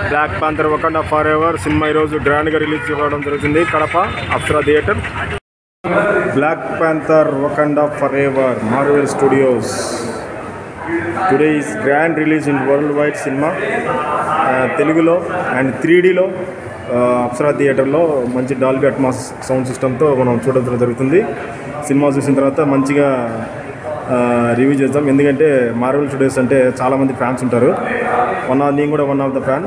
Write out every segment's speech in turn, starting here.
black panther Wakanda forever cinema ఈరోజు గ్రాండ్గా release కావడం జరుగుతుంది Kadapa Apsara theatre black panther Wakanda forever Marvel Studios today is grand release in world wide cinema తెలుగులో and three డీలో అప్సరా థియేటర్లో మంచి Dolby Atmos sound సిస్టమ్తో మనం చూడడం జరుగుతుంది సినిమా చూసిన తర్వాత మంచిగా రివ్యూ చేద్దాం ఎందుకంటే మార్వెల్ స్టూడియోస్ అంటే చాలామంది ఫ్యాన్స్ ఉంటారు వన్ ఆఫ్ నేను కూడా one of the fan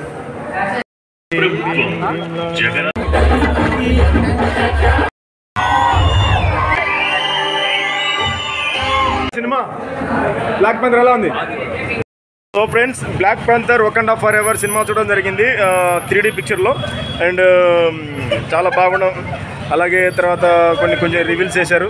cinema black panther ఎలా ఉంది so friends black panther Wakanda forever cinema చూడడం జరిగింది త్రీ డీ పిక్చర్లో అండ్ చాలా బాగుండడం అలాగే తర్వాత కొన్ని కొంచెం రివీల్స్ చేశారు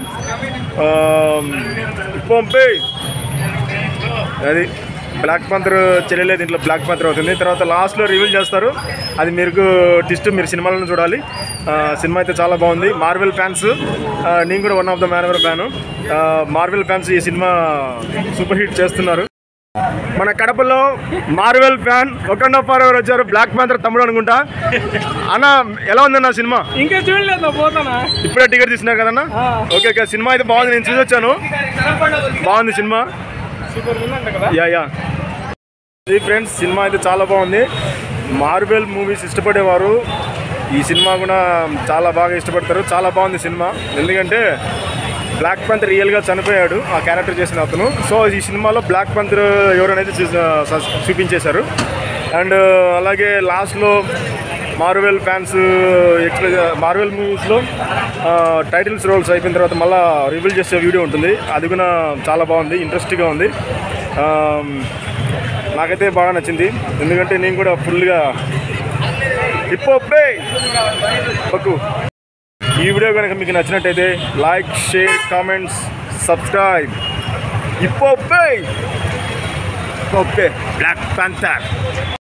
పంపే అది బ్లాక్ పంతర్ చెల్లెలేదు దీంట్లో బ్లాక్ పంతర్ అవుతుంది తర్వాత లాస్ట్లో రివీల్ చేస్తారు అది మీరు టిస్ట్ మీరు సినిమాలను చూడాలి ఆ, సినిమా అయితే చాలా బాగుంది మార్వెల్ ఫ్యాన్స్ ఆ, నేను కూడా one of the man fan Marvel fans ఈ సినిమా సూపర్ హిట్ చేస్తున్నారు మన కడపలో మార్వెల్ ఫ్యాన్ ఒకండ్ ఆఫ్ ఎవరు వచ్చారు బ్లాక్ ప్యాంథర్ తమ్ముడు అనుకుంటా అన్న ఎలా ఉందన్న సినిమా ఇంకా చూడలేదు పోతానా ఇప్పుడే టికెట్ తీసుకున్నారు కదన్న ఓకే ఓకే సినిమా అయితే బాగుంది నేను చూసి వచ్చాను బాగుంది సినిమా సూపర్ ఉందంట కదా యా యా ఇది ఫ్రెండ్స్ సినిమా అయితే చాలా బాగుంది మార్వెల్ మూవీస్ ఇష్టపడేవారు ఈ సినిమా కూడా చాలా బాగా ఇష్టపడతారు చాలా బాగుంది సినిమా ఎందుకంటే బ్లాక్ పంత్ రియల్గా చనిపోయాడు ఆ క్యారెక్టర్ చేసిన అతను సో ఈ సినిమాలో బ్లాక్ పంత్ ఎవరనేది చూ- స- చూపించేశారు అండ్ అలాగే లాస్ట్లో మార్వెల్ ఫ్యాన్స్ ఎక్స్ప్రెస్ మార్వెల్ మూవీస్లో టైటిల్స్ రోల్స్ అయిపోయిన తర్వాత మళ్ళీ రివీల్ చేసే వీడియో ఉంటుంది అది కూడా చాలా బాగుంది ఇంట్రెస్టింగ్గా ఉంది ఆ, నాకైతే బాగా నచ్చింది ఎందుకంటే నేను కూడా ఫుల్గా ఇప్పొప్పే పక్కు ఈ వీడియో కనుక మీకు నచ్చినట్టయితే లైక్ షేర్ కామెంట్స్ సబ్స్క్రైబ్ ఇప్పొప్పే ఇప్పొప్పే బ్లాక్ ప్యాంథర్